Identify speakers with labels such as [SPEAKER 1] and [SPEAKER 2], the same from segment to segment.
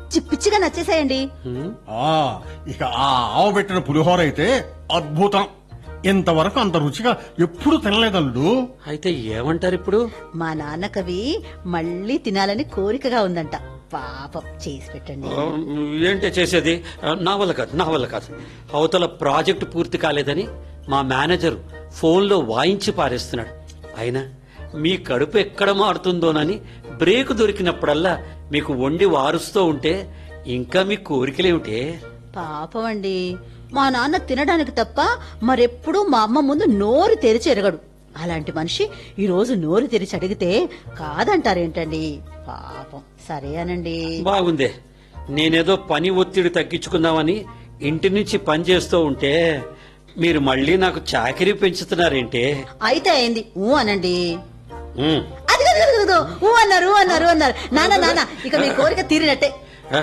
[SPEAKER 1] పిచ్చి పిచ్చిగా నచ్చేసాయండి
[SPEAKER 2] ఆ ఇక ఆ ఆవు పెట్టిన పులిహోర అయితే అద్భుతం ఇంతవరకు అంత రుచిగా ఎప్పుడు తినలేదల్లుడు
[SPEAKER 3] అయితే ఏమంటారు ఇప్పుడు
[SPEAKER 1] మా నాన్న కవి మళ్ళీ తినాలని కోరికగా ఉందంట పాపం చేసి పెట్టండి
[SPEAKER 3] ఆ, ఏంటే చేసేది ఆ, నా వల్ల కాదు నా వల్ల కాదు అవతల ప్రాజెక్టు పూర్తి కాలేదని మా మేనేజర్ ఫోన్లో వాయించి పారేస్తున్నాడు అయినా మీ కడుపు ఎక్కడ మారుతుందోనని బ్రేక్ దొరికినప్పుడల్లా మీకు వండి వారుస్తూ ఉంటే ఇంకా మీ కోరికలేమిటే
[SPEAKER 1] పాపం అండి మా నాన్న తినడానికి తప్ప మరెప్పుడూ మా అమ్మ ముందు నోరు తెరిచి ఎరగడు అలాంటి మనిషి ఈ రోజు నోరు తెరిచి అడిగితే కాదంటారేంటండి పాపం సరే అనండి
[SPEAKER 3] బాగుందే నేనేదో పని ఒత్తిడి తగ్గించుకుందామని ఇంటి నుంచి పని చేస్తూ ఉంటే మీరు మళ్ళీ నాకు చాకరీ పెంచుతున్నారేంటే
[SPEAKER 1] అయితే అయింది ఊ అనండి
[SPEAKER 3] ఉమ్.
[SPEAKER 1] అది కాదు, కాదు, కాదు. ఊ అన్నారు ఊ అన్నారు ఊ అన్నారు నాన్న నాన్న ఇక మీ కోరిక తీరినట్టే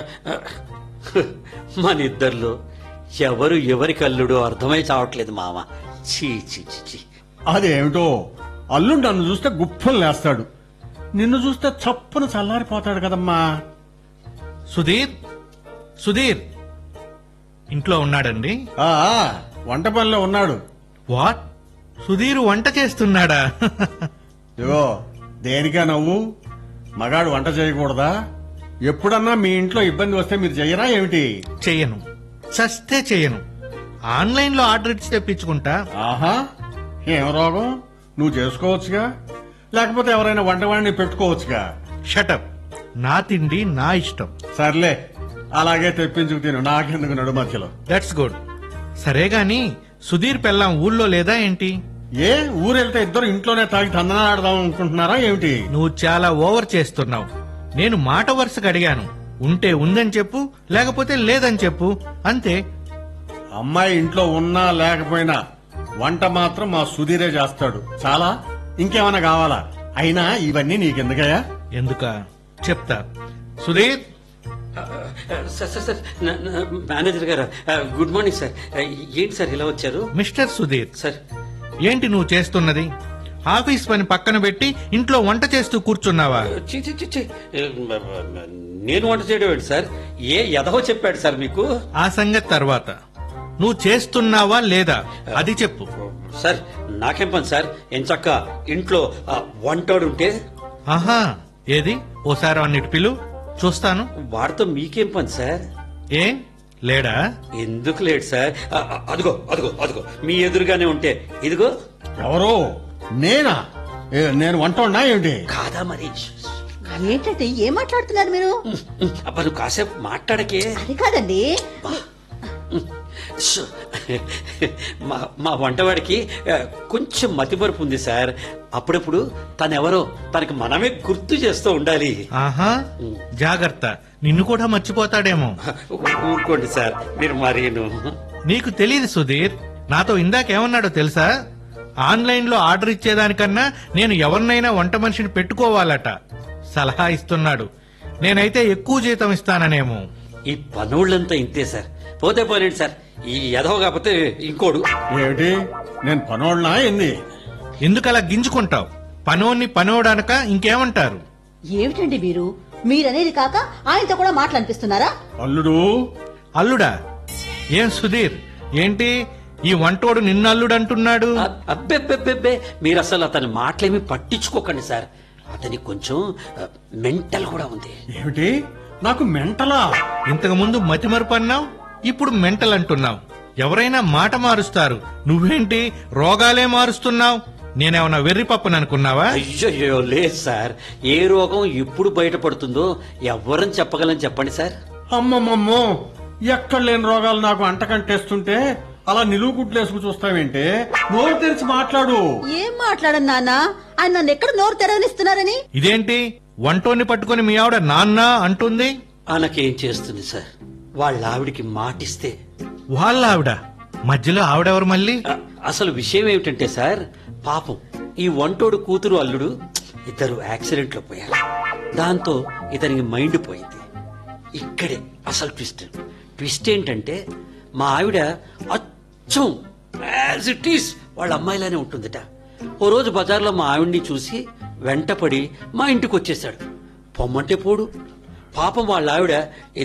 [SPEAKER 3] మన ఇద్దర్లో ఎవరు ఎవరి కల్లుడో అర్థమై చావట్లేదు మామ చీ చీ చీ చీ
[SPEAKER 2] అదేమిటో అల్లుడు నన్ను చూస్తే గుప్పలు లేస్తాడు నిన్ను చూస్తే చప్పున చల్లారిపోతాడు కదమ్మా
[SPEAKER 4] సుధీర్ సుధీర్ ఇంట్లో ఉన్నాడండి
[SPEAKER 2] ఆ వంట పనిలో ఉన్నాడు
[SPEAKER 4] వాట్ సుధీర్ వంట చేస్తున్నాడా
[SPEAKER 2] ఇగో దేనికా నవ్వు మగాడు వంట చేయకూడదా ఎప్పుడన్నా మీ ఇంట్లో ఇబ్బంది వస్తే మీరు చెయ్యరా ఏమిటి
[SPEAKER 4] చెయ్యను చస్తే చెయ్యను ఆన్లైన్ లో ఆర్డర్ ఇచ్చి తెప్పించుకుంటా
[SPEAKER 2] ఆహా ఏం రోగం నువ్వు చేసుకోవచ్చుగా లేకపోతే ఎవరైనా వంటవాడిని పెట్టుకోవచ్చుగా
[SPEAKER 4] షటప్ నా తిండి నా ఇష్టం
[SPEAKER 2] సర్లే అలాగే తెప్పించుకు తిను నాకెందుకు నడు మధ్యలో
[SPEAKER 4] దట్స్ గుడ్ సరే గాని సుధీర్ పెళ్ళాం ఊళ్ళో లేదా ఏంటి
[SPEAKER 2] ఏ ఊరెళ్తే ఇద్దరు ఇంట్లోనే తాగి తందనాడదాం అనుకుంటున్నారా ఏమిటి
[SPEAKER 4] నువ్వు చాలా ఓవర్ చేస్తున్నావు నేను మాట వరుసగా అడిగాను ఉంటే ఉందని చెప్పు లేకపోతే లేదని చెప్పు అంతే
[SPEAKER 2] అమ్మాయి ఇంట్లో ఉన్నా లేకపోయినా వంట మాత్రం మా సుధీరే చేస్తాడు చాలా ఇంకేమైనా కావాలా అయినా ఇవన్నీ నీకెందుకయ్యా
[SPEAKER 4] ఎందుక చెప్తా సుధీర్
[SPEAKER 3] సార్ సార్ సార్ నా- నా- మేనేజర్ గారు ఆ, గుడ్ మార్నింగ్ సార్ ఆ, ఏంటి సార్ ఇలా వచ్చారు
[SPEAKER 4] మిస్టర్ సుధీర్
[SPEAKER 3] సార్
[SPEAKER 4] ఏంటి నువ్వు చేస్తున్నది ఆఫీస్ పని పక్కన పెట్టి ఇంట్లో వంట చేస్తూ కూర్చున్నావా
[SPEAKER 3] చి చి, చి, చి. ఏ, మ- మ- నేను వంట చేయడం ఏంటి సార్ ఏ ఎదవో చెప్పాడు సార్ మీకు
[SPEAKER 4] ఆ సంగతి తర్వాత నువ్వు చేస్తున్నావా లేదా అది చెప్పు
[SPEAKER 3] సార్ నాకేం పని సార్ ఎంచక్క ఇంట్లో ఆ, వంటోడుంటే
[SPEAKER 4] ఆహా ఏది ఓసారి అన్నిటి పిలు చూస్తాను
[SPEAKER 3] వాడితో మీకేం పని సార్
[SPEAKER 4] ఏ లేడా
[SPEAKER 3] ఎందుకు లేడు సార్ ఆ, ఆ, అదిగో అదిగో అదిగో మీ ఎదురుగానే ఉంటే ఇదిగో
[SPEAKER 2] ఎవరో నేనా ఏ, నేను వంట ఉన్నా ఏమిటి
[SPEAKER 3] కాదా మరి
[SPEAKER 1] ఏంటంటే ఏం మాట్లాడుతున్నారు మీరు
[SPEAKER 3] అబ్బా నువ్వు కాసేపు మాట్లాడకే
[SPEAKER 1] అది కాదండి
[SPEAKER 3] ష్. మా మా వంటవాడికి ఆ, కొంచెం మతిమరుపు ఉంది సార్ అప్పుడప్పుడు తనెవరో తనకి మనమే గుర్తు చేస్తూ ఉండాలి
[SPEAKER 4] ఆహా జాగ్రత్త నిన్ను కూడా మర్చిపోతాడేమో
[SPEAKER 3] ఊరుకోండి సార్ మీరు మరీను
[SPEAKER 4] నీకు తెలియదు సుధీర్ నాతో ఇందాకేమన్నాడో తెలుసా ఆన్లైన్ లో ఆర్డర్ ఇచ్చేదానికన్నా నేను ఎవరినైనా వంట మనిషిని పెట్టుకోవాలట సలహా ఇస్తున్నాడు నేనైతే ఎక్కువ జీతం ఇస్తాననేమో
[SPEAKER 3] ఈ పనోళ్ళంతా ఇంతే సార్ పోతే పోలేండి సార్ ఈ ఎదవ కాకపోతే ఇంకోడు
[SPEAKER 2] ఏమిటి నేను పనోళ్ళనా ఏంది
[SPEAKER 4] ఎందుకలా గింజుకుంటావు పనోన్ని పనోడనక ఇంకేమంటారు
[SPEAKER 1] ఏమిటండి మీరు మీరనేది కాక ఆయనతో కూడా మాట్లాడిపిస్తున్నారా
[SPEAKER 2] అల్లుడు
[SPEAKER 4] అల్లుడా ఏం సుధీర్ ఏంటి ఈ వంటోడు నిన్ను అల్లుడు అంటున్నాడు
[SPEAKER 3] అబ్బెబ్బెబ్బెబ్బే మీరు అసలు అతని మాటలేమి పట్టించుకోకండి సార్ అతనికి కొంచెం మెంటల్ కూడా ఉంది
[SPEAKER 2] ఏమిటి నాకు మెంటలా
[SPEAKER 4] ఇంతకు ముందు మతిమరుపు అన్నావు ఇప్పుడు మెంటల్ అంటున్నావు ఎవరైనా మాట మారుస్తారు నువ్వేంటి రోగాలే మారుస్తున్నావు నేనేమన్నా వెర్రి పప్పుని అనుకున్నావా
[SPEAKER 3] అయ్యో లేదు సార్ ఏ రోగం ఎప్పుడు బయటపడుతుందో ఎవ్వరని చెప్పగలని చెప్పండి సార్
[SPEAKER 2] అమ్మమ్మమ్మో ఎక్కడ లేని రోగాలు నాకు అంటకంటేస్తుంటే అలా నిలువు గుడ్లేసుకు చూస్తావేంటే నోరు తెరిచి మాట్లాడు
[SPEAKER 1] ఏం మాట్లాడను నాన్న ఆయన నన్ను ఎక్కడ నోరు తెరవనిస్తున్నారని
[SPEAKER 4] ఇదేంటి వంటోన్ని పట్టుకొని మీ ఆవిడ నాన్న అంటుంది
[SPEAKER 3] ఆనకేం చేస్తుంది సార్ వాళ్ళ ఆవిడికి మాటిస్తే
[SPEAKER 4] వాళ్ళ ఆవిడ మధ్యలో ఆవిడెవరు మళ్ళీ
[SPEAKER 3] అ- అసలు విషయం ఏమిటంటే సార్ పాపం ఈ వంటోడు కూతురు అల్లుడు ఇద్దరు యాక్సిడెంట్ లో పోయారు దాంతో ఇతనికి మైండ్ పోయింది ఇక్కడే అసలు ట్విస్ట్ ట్విస్ట్ ఏంటంటే మా ఆవిడ అచ్చం యాజ్ ఇట్ ఈస్ వాళ్ళ అమ్మాయిలానే ఉంటుందిట ఓ రోజు బజార్లో మా ఆవిడ్ని చూసి వెంటపడి మా ఇంటికి వచ్చేసాడు పొమ్మంటే పోడు పాపం వాళ్ళ ఆవిడ